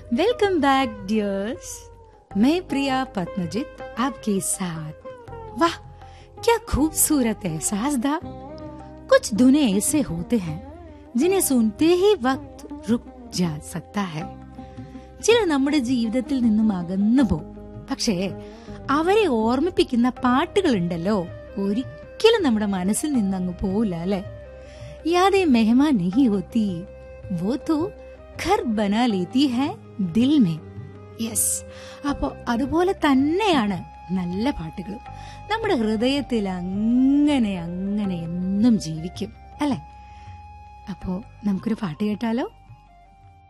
welcome back dears मैं प्रिया पद्मजित आपके साथ वाह क्या खूबसूरत एहसास था कुछ धुने ऐसे होते हैं जिन्हें सुनते ही वक्त रुक जा सकता है ചില നമ്മുടെ ജീവിതത്തിൽ നിന്നും അകന്നു പോകും പക്ഷേ അവരെ ഓർമ്മിപ്പിക്കുന്ന പാട്ടുകളുണ്ടല്ലോ ഒരിക്കലും നമ്മുടെ മനസ്സിൽ നിന്ന് അങ്ങ് പോവില്ല അല്ലെ യാദേ മെഹമാൻ നഹി ഹോത്തി വോ തോ ഘർ ബനാ ലേത്തി ഹൈ ദിൽ മേ യെസ് അപ്പോ അതുപോലെ തന്നെയാണ് നല്ല പാട്ടുകൾ നമ്മുടെ ഹൃദയത്തിൽ അങ്ങനെ അങ്ങനെ എന്നും ജീവിക്കും അല്ലെ അപ്പോ നമുക്കൊരു പാട്ട് കേട്ടാലോ